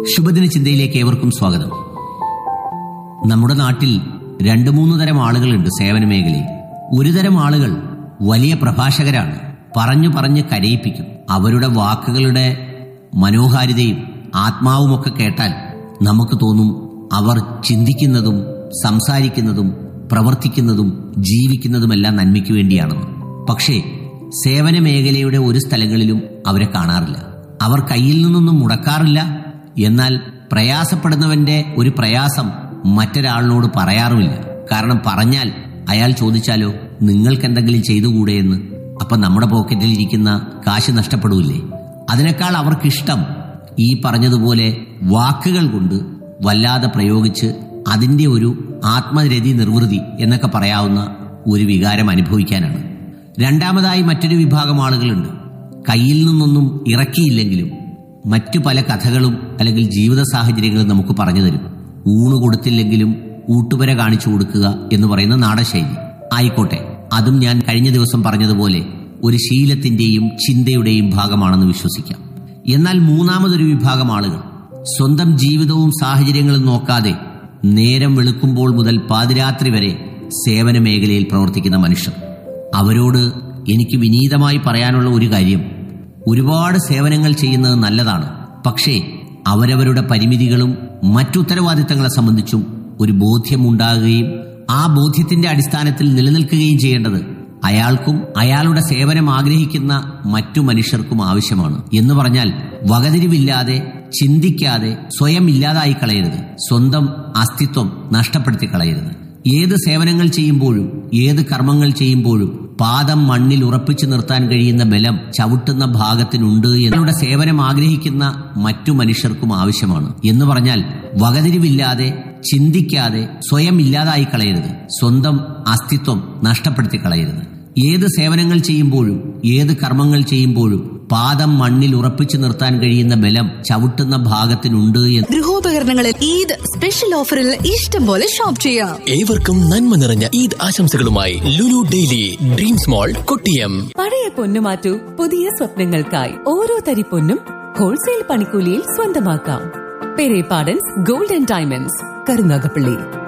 ശുഭദിന ചിന്തയിലേക്ക് ഏവർക്കും സ്വാഗതം നമ്മുടെ നാട്ടിൽ രണ്ടു മൂന്ന് തരം ആളുകളുണ്ട് സേവന മേഖലയിൽ ഒരു തരം ആളുകൾ വലിയ പ്രഭാഷകരാണ് പറഞ്ഞു പറഞ്ഞ് കരയിപ്പിക്കും അവരുടെ വാക്കുകളുടെ മനോഹാരിതയും ആത്മാവുമൊക്കെ കേട്ടാൽ നമുക്ക് തോന്നും അവർ ചിന്തിക്കുന്നതും സംസാരിക്കുന്നതും പ്രവർത്തിക്കുന്നതും ജീവിക്കുന്നതുമെല്ലാം നന്മയ്ക്ക് വേണ്ടിയാണെന്ന് പക്ഷേ സേവന മേഖലയുടെ ഒരു സ്ഥലങ്ങളിലും അവരെ കാണാറില്ല അവർ കയ്യിൽ നിന്നൊന്നും മുടക്കാറില്ല എന്നാൽ പ്രയാസപ്പെടുന്നവന്റെ ഒരു പ്രയാസം മറ്റൊരാളിനോട് പറയാറുമില്ല കാരണം പറഞ്ഞാൽ അയാൾ ചോദിച്ചാലോ നിങ്ങൾക്ക് എന്തെങ്കിലും ചെയ്തുകൂടെ എന്ന് അപ്പൊ നമ്മുടെ പോക്കറ്റിൽ ഇരിക്കുന്ന കാശ് നഷ്ടപ്പെടൂലേ അതിനേക്കാൾ അവർക്കിഷ്ടം ഈ പറഞ്ഞതുപോലെ വാക്കുകൾ കൊണ്ട് വല്ലാതെ പ്രയോഗിച്ച് അതിന്റെ ഒരു ആത്മരതി നിർവൃതി എന്നൊക്കെ പറയാവുന്ന ഒരു വികാരം അനുഭവിക്കാനാണ് രണ്ടാമതായി മറ്റൊരു വിഭാഗം ആളുകളുണ്ട് കയ്യിൽ നിന്നൊന്നും ഇറക്കിയില്ലെങ്കിലും മറ്റു പല കഥകളും അല്ലെങ്കിൽ ജീവിത സാഹചര്യങ്ങളും നമുക്ക് പറഞ്ഞു തരും ഊണ് കൊടുത്തില്ലെങ്കിലും ഊട്ടുപര കാണിച്ചു കൊടുക്കുക എന്ന് പറയുന്ന നാടശൈലി ആയിക്കോട്ടെ അതും ഞാൻ കഴിഞ്ഞ ദിവസം പറഞ്ഞതുപോലെ ഒരു ശീലത്തിന്റെയും ചിന്തയുടെയും ഭാഗമാണെന്ന് വിശ്വസിക്കാം എന്നാൽ മൂന്നാമതൊരു വിഭാഗം ആളുകൾ സ്വന്തം ജീവിതവും സാഹചര്യങ്ങളും നോക്കാതെ നേരം വെളുക്കുമ്പോൾ മുതൽ പാതിരാത്രി വരെ സേവന മേഖലയിൽ പ്രവർത്തിക്കുന്ന മനുഷ്യർ അവരോട് എനിക്ക് വിനീതമായി പറയാനുള്ള ഒരു കാര്യം ഒരുപാട് സേവനങ്ങൾ ചെയ്യുന്നത് നല്ലതാണ് പക്ഷേ അവരവരുടെ പരിമിതികളും മറ്റുത്തരവാദിത്തങ്ങളെ സംബന്ധിച്ചും ഒരു ബോധ്യമുണ്ടാകുകയും ആ ബോധ്യത്തിന്റെ അടിസ്ഥാനത്തിൽ നിലനിൽക്കുകയും ചെയ്യേണ്ടത് അയാൾക്കും അയാളുടെ സേവനം ആഗ്രഹിക്കുന്ന മറ്റു മനുഷ്യർക്കും ആവശ്യമാണ് എന്ന് പറഞ്ഞാൽ വകതിരിവില്ലാതെ ചിന്തിക്കാതെ സ്വയം ഇല്ലാതായി കളയരുത് സ്വന്തം അസ്തിത്വം നഷ്ടപ്പെടുത്തി കളയരുത് ഏത് സേവനങ്ങൾ ചെയ്യുമ്പോഴും ഏത് കർമ്മങ്ങൾ ചെയ്യുമ്പോഴും പാദം മണ്ണിൽ ഉറപ്പിച്ചു നിർത്താൻ കഴിയുന്ന ബലം ചവിട്ടുന്ന ഭാഗത്തിനുണ്ട് എന്നുള്ള സേവനം ആഗ്രഹിക്കുന്ന മറ്റു മനുഷ്യർക്കും ആവശ്യമാണ് എന്ന് പറഞ്ഞാൽ വകതിരിവില്ലാതെ ചിന്തിക്കാതെ സ്വയം ഇല്ലാതായി കളയരുത് സ്വന്തം അസ്തിത്വം നഷ്ടപ്പെടുത്തി കളയരുത് ഏത് സേവനങ്ങൾ ചെയ്യുമ്പോഴും ഏത് കർമ്മങ്ങൾ ചെയ്യുമ്പോഴും പാദം മണ്ണിൽ ഉറപ്പിച്ചു നിർത്താൻ കഴിയുന്ന ബലം ചവിട്ടുന്ന ഭാഗത്തിനുണ്ട് എന്ന് ഗൃഹോപകരണങ്ങളിൽ ഈദ് സ്പെഷ്യൽ ഓഫറിൽ ഇഷ്ടം പോലെ ഷോപ്പ് ചെയ്യാം ഏവർക്കും നന്മ നിറഞ്ഞ ഈദ് ആശംസകളുമായി Lulu daily dreams mall Kottiyam പഴയ പൊന്നു മാറ്റൂ പുതിയ സ്വപ്നങ്ങൾക്കായി ഓരോ തരി പൊന്നും ഹോൾസെയിൽ പണിക്കൂലിയിൽ സ്വന്തമാക്കാം പെരേപാടൻസ് ഗോൾഡൻ ഡയമണ്ട്സ് കരുനാഗപ്പള്ളി